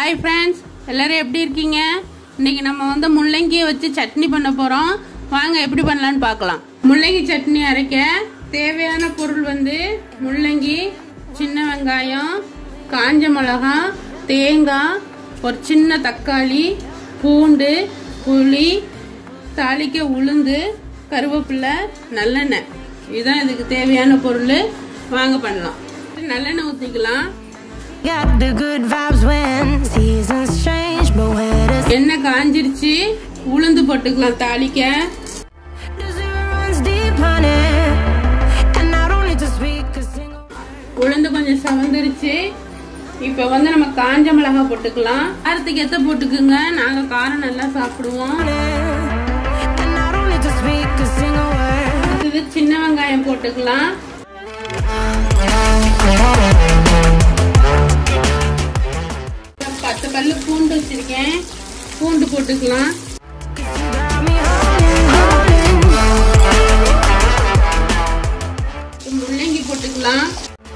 Hi friends எல்லாரும் எப்படி இருக்கீங்க இன்னைக்கு நம்ம வந்து முள்ளங்கியை வச்சு சட்னி பண்ண போகிறோம் வாங்க எப்படி பண்ணலான்னு பார்க்கலாம் முள்ளங்கி சட்னி அரைக்க தேவையான பொருள் வந்து முள்ளங்கி சின்ன வெங்காயம் காஞ்ச மிளகா தேங்காய் ஒரு சின்ன தக்காளி பூண்டு புளி தாளிக்க உளுந்து கருவேப்பிலை நல்லெண்ணெய் இதுதான் இதுக்கு தேவையான பொருள் வாங்க பண்ணலாம் நல்லெண்ணெய் ஊற்றிக்கலாம் Got the good vibes when seasons change, but where does எண்ணெய் காஞ்சிருச்சு உளுந்து போட்டுக்கலாம் தாளிக்க does it runs deep, honey? And I don't need to speak a single உளுந்து கொஞ்சம் சவந்துருச்சு இப்போ வந்து நம்ம காஞ்ச மிளகாய் போட்டுக்கலாம் காரத்துக்கு எத்த போட்டுக்குங்க நாங்கள் காரம் நல்லா சாப்பிடுவோம் and I don't need to speak a single word. இது சின்ன வெங்காயம் போட்டுக்கலாம் பத்து பல்லு பூண்டு வச்சிருக்கேன் பூண்டு போட்டுக்கலாம் Got me holding, holding. முள்ளங்கி போட்டுக்கலாம்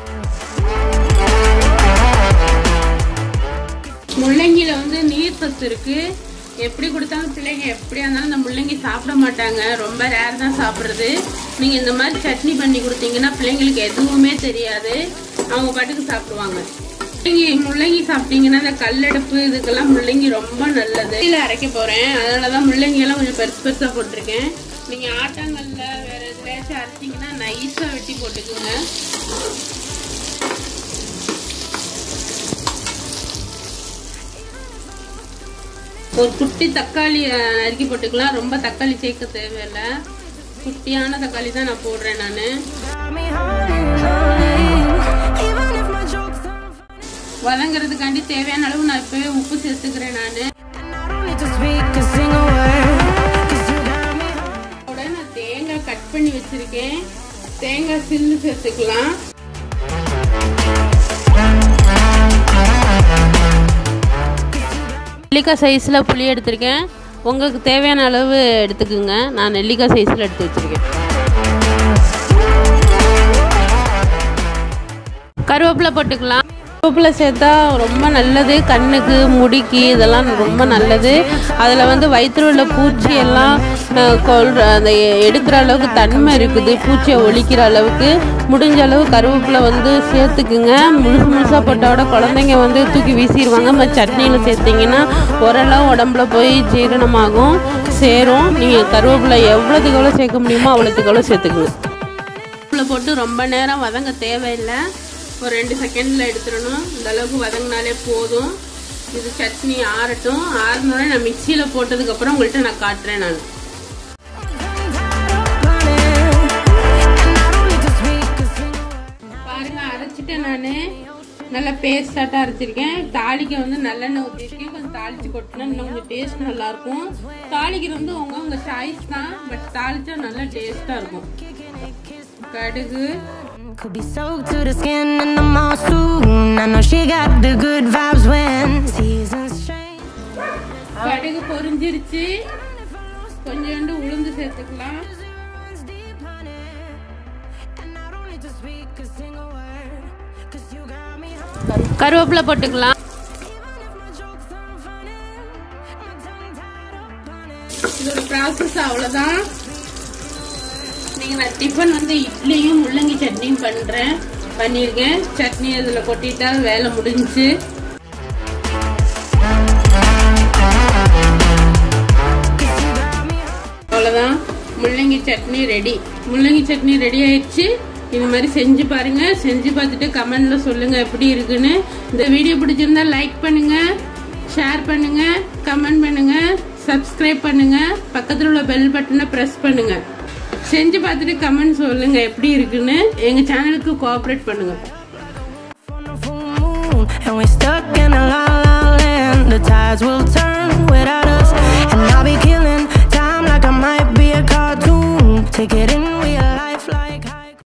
முள்ளங்கியில வந்து நீர் சத்து இருக்கு எப்படி கொடுத்தாலும் பிள்ளைங்க எப்படியா இருந்தாலும் இந்த முள்ளங்கி சாப்பிட மாட்டாங்க ரொம்ப ரேர் தான் சாப்பிட்றது நீங்க இந்த மாதிரி சட்னி பண்ணி கொடுத்தீங்கன்னா பிள்ளைங்களுக்கு எதுவுமே தெரியாது அவங்க பாட்டுக்கு சாப்பிடுவாங்க முள்ளங்கி முள்ளங்கி சாப்பிட்டீங்கன்னா இந்த கல்லெடுப்பு இதுக்கெல்லாம் முள்ளங்கி ரொம்ப நல்லது இதில் அரைக்க போறேன் அதனால தான் முள்ளங்கி எல்லாம் கொஞ்சம் பெருசு பெருசா போட்டிருக்கேன் நீங்க ஆட்டாங்கல்ல வேற எதுலையாச்சும் அரைச்சிங்கன்னா நைஸா வெட்டி போட்டுக்கோங்க ஒரு குட்டி தக்காளி அஹ், நறுக்கி போட்டுக்கலாம் ரொம்ப தக்காளி சேர்க்க தேவையில்லை குட்டியான தக்காளி தான் நான் போடுறேன் நான் Got me holding, holding. Even if my jokes aren't funny, வதங்குறதுக்காண்டி தேவையான அளவு நான் இப்பவே உப்பு சேர்த்துக்கிறேன் நான் and I don't need to speak a single word. 'Cause you got me holding. அதோட நான் தேங்காய் கட் பண்ணி வச்சிருக்கேன் தேங்காய் சில்லு சேர்த்துக்கலாம் நெல்லிக்காய் சைஸில் புளி எடுத்திருக்கேன் உங்களுக்கு தேவையான அளவு எடுத்துக்குங்க நான் நெல்லிக்காய் சைஸில் எடுத்து வச்சிருக்கேன் கருவேப்பிலை போட்டுக்கலாம் கருவேப்பிலை சேர்த்தா ரொம்ப நல்லது கண்ணுக்கு முடிக்கு இதெல்லாம் ரொம்ப நல்லது அதில் வந்து வயிற்றுல உள்ள பூச்சி எல்லாம் அஹ், கொல்ற அந்த எ- எடுக்கிற அளவுக்கு தன்மை இருக்குது பூச்சியை ஒழிக்கிற அளவுக்கு முடிஞ்ச அளவு கருவேப்பிலை வந்து சேர்த்துக்குங்க முழுசு முழுசாக போட்டோட குழந்தைங்க வந்து தூக்கி வீசிடுவாங்க மற்ற சட்னியில் சேர்த்திங்கன்னா ஓரளவு உடம்புல போய் ஜீரணமாகும் சேரும் நீங்கள் கருவேப்பிலை எவ்வளோத்துக்கு எவ்வளோ சேர்க்க முடியுமோ அவ்வளோத்துக்கு எவ்வளோ சேர்த்துக்குங்க உள்ள போட்டு ரொம்ப நேரம் வதங்க தேவையில்லை ஒரு ரெண்டு செகண்டில் எடுத்துடணும் இந்த அளவுக்கு வதங்கினாலே போதும் இது சட்னி ஆறட்டும் ஆறுனோடனே நான் மிக்சியில் போட்டதுக்கப்புறம் உங்கள்கிட்ட நான் காட்டுறேன் நான் பாருங்க அரைச்சிட்டேன் நான் நல்லா பேஸ்டாட்டாக அரைச்சிருக்கேன் தாளிக்க வந்து நல்லெண்ணெய் ஊற்றிருக்கேன் கொஞ்சம் தாளிச்சு கொட்டினா இன்னும் கொஞ்சம் டேஸ்ட் நல்லாயிருக்கும் தாளிக்கிறது வந்து உங்க உங்கள் சாய்ஸ் தான் பட் தாளிச்சா நல்லா டேஸ்ட்டாக இருக்கும் கடுகு Could be soaked to the skin in the mall soon. I know she got the good vibes when seasons change. கடுகு பொரிஞ்சிருச்சு கொஞ்சோண்டு உளுந்து சேர்த்துக்கலாம் Runs deep, honey. And I don't need to speak a single word. Cause you got me holding. கருவேப்பிலை போட்டுக்கலாம் Even if my jokes aren't funny, my tongue tied up on it. இதோட process அவ்வளோதான் நீங்கள் நான் டிஃபன் வந்து இட்லியும் முள்ளங்கி சட்னியும் பண்ணுறேன் பண்ணியிருக்கேன் சட்னி அதில் கொட்டிட்டா வேலை முடிஞ்சுச்சு அவ்வளோதான் முள்ளங்கி சட்னி ரெடி முள்ளங்கி சட்னி ரெடி ஆயிடுச்சு இது மாதிரி செஞ்சு பாருங்க செஞ்சு பார்த்துட்டு கமெண்ட்ல சொல்லுங்க எப்படி இருக்குன்னு இந்த வீடியோ பிடிச்சிருந்தா லைக் பண்ணுங்க ஷேர் பண்ணுங்க கமெண்ட் பண்ணுங்க சப்ஸ்கிரைப் பண்ணுங்க பக்கத்தில் உள்ள பெல் பட்டனை ப்ரெஸ் பண்ணுங்க செஞ்சு பார்த்துட்டு கமெண்ட் சொல்லுங்க எப்படி இருக்குன்னு எங்க சேனலுக்கு கோஆப்ரேட் பண்ணுங்க on a full moon and we're stuck in a la la land. The tides will turn without us, and I'll be killing time like I might be a cartoon. Take it